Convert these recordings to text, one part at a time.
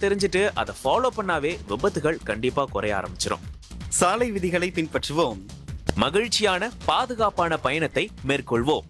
தெரிஞ்சுட்டு அதை ஃபாலோ பண்ணாவே விபத்துகள் கண்டிப்பா குறைய ஆரம்பிச்சிடும் சாலை விதிகளை பின்பற்றுவோம் மகிழ்ச்சியான பாதுகாப்பான பயணத்தை மேற்கொள்வோம்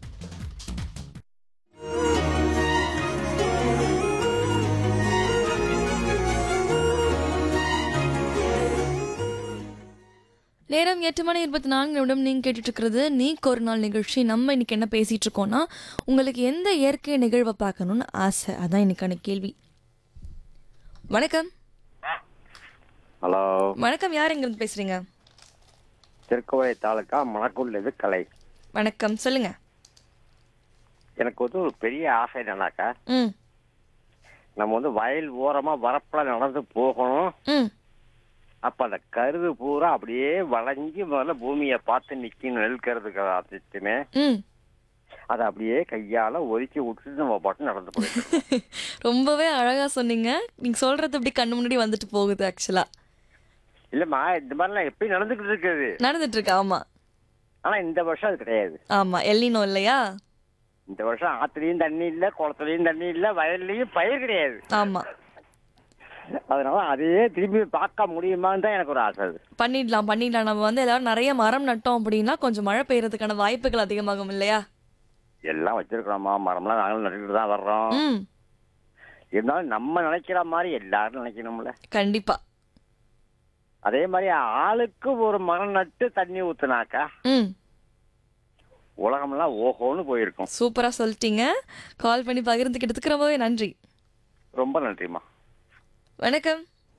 நேரம் எட்டு மணி இருபத்தி நான்கு நிமிடம் நீங்கள் கேட்டுட்டு இருக்கிறது நீக்கு ஒரு நாள் நிகழ்ச்சி நம்ம இன்னைக்கு என்ன பேசிட்டு இருக்கோம்னா உங்களுக்கு எந்த இயற்கை நிகழ்வை பார்க்கணும்னு ஆசை அதான் இன்னைக்கான கேள்வி வணக்கம் ஹலோ வணக்கம் யார் எங்கிருந்து பேசுறீங்க திருக்கோவை தாலுக்கா மணக்குள்ளது கலை வணக்கம் சொல்லுங்க எனக்கு வந்து ஒரு பெரிய ஆசை என்னன்னாக்கா ம் நம்ம வந்து வயல் ஓரமா வரப்புல நடந்து போகணும் ம் அப்ப அந்த கருது பூரா அப்படியே வளைஞ்சு முதல்ல பூமியை பார்த்து நிக்கணும் நெல் கருதுக்கு அத்தனையுமே ம் அதை அப்படியே கையால ஒதுக்கி விட்டுட்டு நம்ம பாட்டு நடந்து போயிடும் ரொம்பவே அழகா சொன்னீங்க நீங்க சொல்றது அப்படி கண்ணு முன்னாடி வந்துட்டு போகுது ஆக்சுவலா இல்லம்மா இந்த மாதிரிலாம் எப்பயும் நடந்துகிட்டு இருக்குது நடந்துட்டு இருக்கு ஆமா ஆனா இந்த வருஷம் அது கிடையாது ஆமா எல்லினோ இல்லையா இந்த வருஷம் ஆத்துலயும் தண்ணி இல்ல குளத்துலயும் தண்ணி இல்ல வயல்லயும் பயிர் கிடையாது ஆமா அதனால அதையே திரும்பி பார்க்க முடியுமான்னு தான் எனக்கு ஒரு ஆசை அது பண்ணிடலாம் பண்ணிடலாம் நம்ம வந்து எல்லாரும் நிறைய மரம் நட்டோம் அப்படின்னா கொஞ்சம் மழை பெய்யறதுக்கான வாய்ப்புகள் அதிகமாகும் இல்லையா எல்லாம் வச்சிருக்கிறோம்மா மரம்லாம் நாங்களும் நட்டுட்டு தான் வர்றோம் ம் இருந்தாலும் நம்ம நினைக்கிற மாதிரி எல்லாரும் நினைக்கணும்ல கண்டிப்பா அதே மாதிரி ஆளுக்கு ஒரு மரம் நட்டு தண்ணி ஊத்துனாக்கா ம் உலகமெல்லாம் ஓஹோன்னு போயிருக்கும் சூப்பரா சொல்லிட்டீங்க கால் பண்ணி பகிர்ந்துக்கிட்டதுக்கு ரொம்பவே நன்றி ரொம்ப நன்றிம்மா வணக்கம்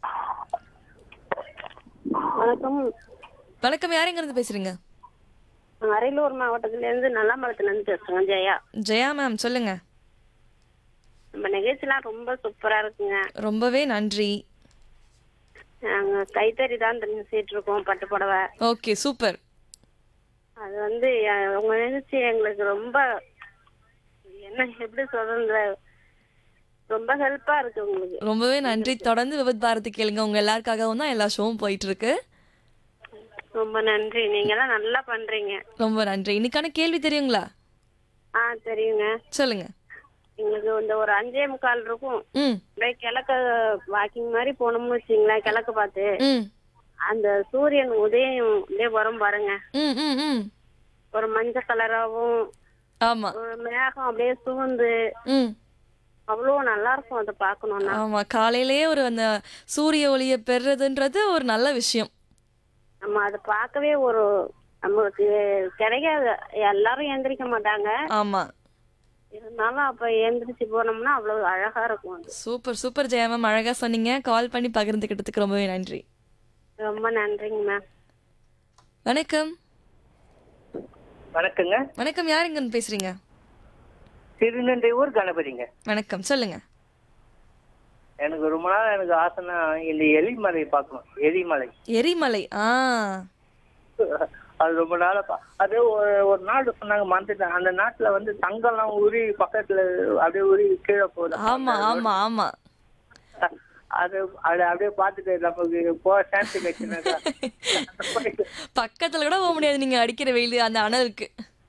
வணக்கம் வணக்கம் யார் எங்க இருந்து பேசுறீங்க நான் அரியலூர் மாவட்டத்துல இருந்து நல்லாமலத்துல இருந்து பேசுறேன் ஜெயா ஜெயா மேம் சொல்லுங்க நம்ம நிகழ்ச்சிலாம் ரொம்ப சூப்பரா இருக்குங்க ரொம்பவே நன்றி நாங்க கைத்தறி தான் தெரிஞ்சுட்டு இருக்கோம் பட்டு புடவை ஓகே சூப்பர் அது வந்து அஹ், உங்க நிகழ்ச்சி எங்களுக்கு ரொம்ப என்ன எப்படி சொல்றது ரொம்ப ஹெல்ப்பா இருக்கு உங்களுக்கு ரொம்பவே நன்றி தொடர்ந்து விபத் பாரதி கேளுங்க உங்க எல்லாருக்காகவும் தான் எல்லா ஷோவும் போயிட்டு இருக்கு ரொம்ப நன்றி நீங்க எல்லாம் நல்லா பண்றீங்க ரொம்ப நன்றி இன்னைக்கான கேள்வி தெரியுங்களா ஆ தெரியுங்க சொல்லுங்க எங்களுக்கு இந்த ஒரு அஞ்சே முக்கால் இருக்கும் ம் அப்படியே கிழக்க வாக்கிங் மாதிரி போனோம்னு வச்சுங்களேன் கிழக்கு பார்த்து ம் அந்த சூரியன் உதயம் அப்படியே வரும் பாருங்க ம் ம் ம் ஒரு மஞ்சள் கலராவும் ஆமா ஒரு மேகம் அப்படியே சூழ்ந்து ம் அவ்வளோ நல்லா இருக்கும் அதை பார்க்கணும்னா ஆமா காலையிலேயே ஒரு அந்த சூரிய ஒளியை பெறுறதுன்றது ஒரு நல்ல விஷயம் நம்ம அதை பார்க்கவே ஒரு நம்மளுக்கு கிடைக்காது எல்லாரும் எந்திரிக்க மாட்டாங்க ஆமா இருந்தாலும் அப்ப எந்திரிச்சு போனோம்னா அவ்வளவு அழகா இருக்கும் அது சூப்பர் சூப்பர் ஜெயா மேம் அழகா சொன்னீங்க கால் பண்ணி பகிர்ந்துக்கிட்டதுக்கு ரொம்பவே நன்றி ரொம்ப நன்றிங்க மேம் வணக்கம் வணக்கங்க வணக்கம் யார் இங்க இருந்து பேசுறீங்க திருநெல்லை ஊர் கணபதிங்க வணக்கம் சொல்லுங்க எனக்கு ரொம்ப நாள் எனக்கு ஆசைன்னா இந்த எலிமலை பார்க்கணும் எலிமலை எரிமலை ஆ அது ரொம்ப நாளா பா- அது ஒரு ஒரு நாடு சொன்னாங்க மறந்துட்டேன் அந்த நாட்டுல வந்து தங்கம்லாம் உரி பக்கத்துல அப்படியே உரி கீழே போகுது ஆமா ஆமா ஆமா அது அது அப்படியே பார்த்துட்டு நமக்கு போக சான்ஸ் கிடைச்சுனாக்கா பக்கத்துல கூட போக முடியாது நீங்க அடிக்கிற வெயில் அந்த அனலுக்கு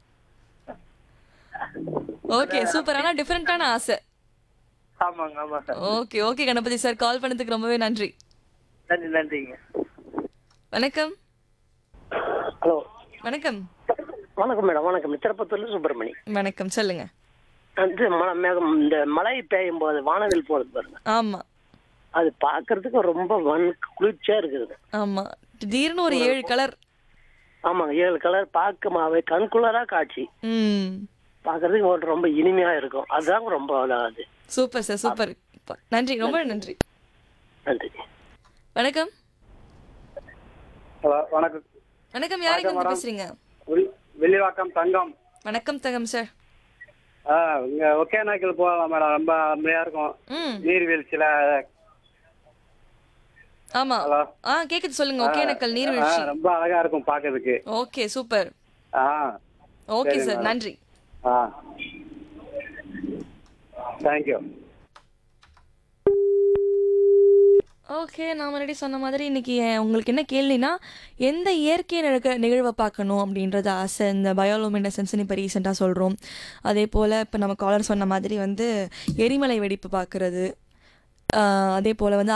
ஓகே சூப்பர் ஆனா டிஃபரெண்டான ஆசை ஆமாங்க ஆமா sir okay okay Ganapathi sir call பண்ணதுக்கு ரொம்பவே நன்றி நன்றி நன்றிங்க வணக்கம் ஹலோ வணக்கம் வணக்கம் மேடம் வணக்கம் திருப்பத்தூர்ல சுப்பிரமணி வணக்கம் சொல்லுங்க வந்து மழை மேகம் இந்த மழை பெய்யும் போது வானவில் போறது பாருங்க ஆமா அது பார்க்கிறதுக்கு ரொம்ப வன் குளிர்ச்சியா இருக்குது ஆமா திடீர்னு ஒரு ஏழு கலர் ஆமா ஏழு கலர் பார்க்கமாவே கண்குளரா காட்சி ம் பார்க்கிறதுக்கு ஒரு ரொம்ப இனிமையா இருக்கும் அதுதான் ரொம்ப அது சூப்பர் சார் சூப்பர் நன்றி ரொம்ப நன்றி நன்றி வணக்கம் ஹலோ வணக்கம் வணக்கம் யாருங்க இருந்து பேசுறீங்க வெள்ளி- வெள்ளிவாக்கம் தங்கம் வணக்கம் தங்கம் சார் ஆ இங்க ஒகேனக்கல் போகலாம் மேடம் ரொம்ப அருமையா இருக்கும் ம் நீர்வீழ்ச்சியில ஆமா ஹலோ. ஆ கேக்குது சொல்லுங்க ஒகேனக்கல் ஆ, நீர்வீழ்ச்சி ரொம்ப அழகா இருக்கும் பாக்குறதுக்கு ஓகே சூப்பர் ஆ ஓகே சரி, சார் மேடம். நன்றி ஆ தேங்க்யூ ஓகே நான் முன்னாடி சொன்ன மாதிரி இன்னைக்கு அஹ், உங்களுக்கு என்ன கேள்வினா எந்த இயற்கை நிகழ நிகழ்வை பார்க்கணும் அப்படின்றது ஆசை இந்த பயோலோமினசன்ஸ்னு இப்போ ரீசெண்டாக சொல்கிறோம் அதே போல் இப்போ நம்ம காலர் சொன்ன மாதிரி வந்து எரிமலை வெடிப்பு பார்க்குறது அதே போல் வந்து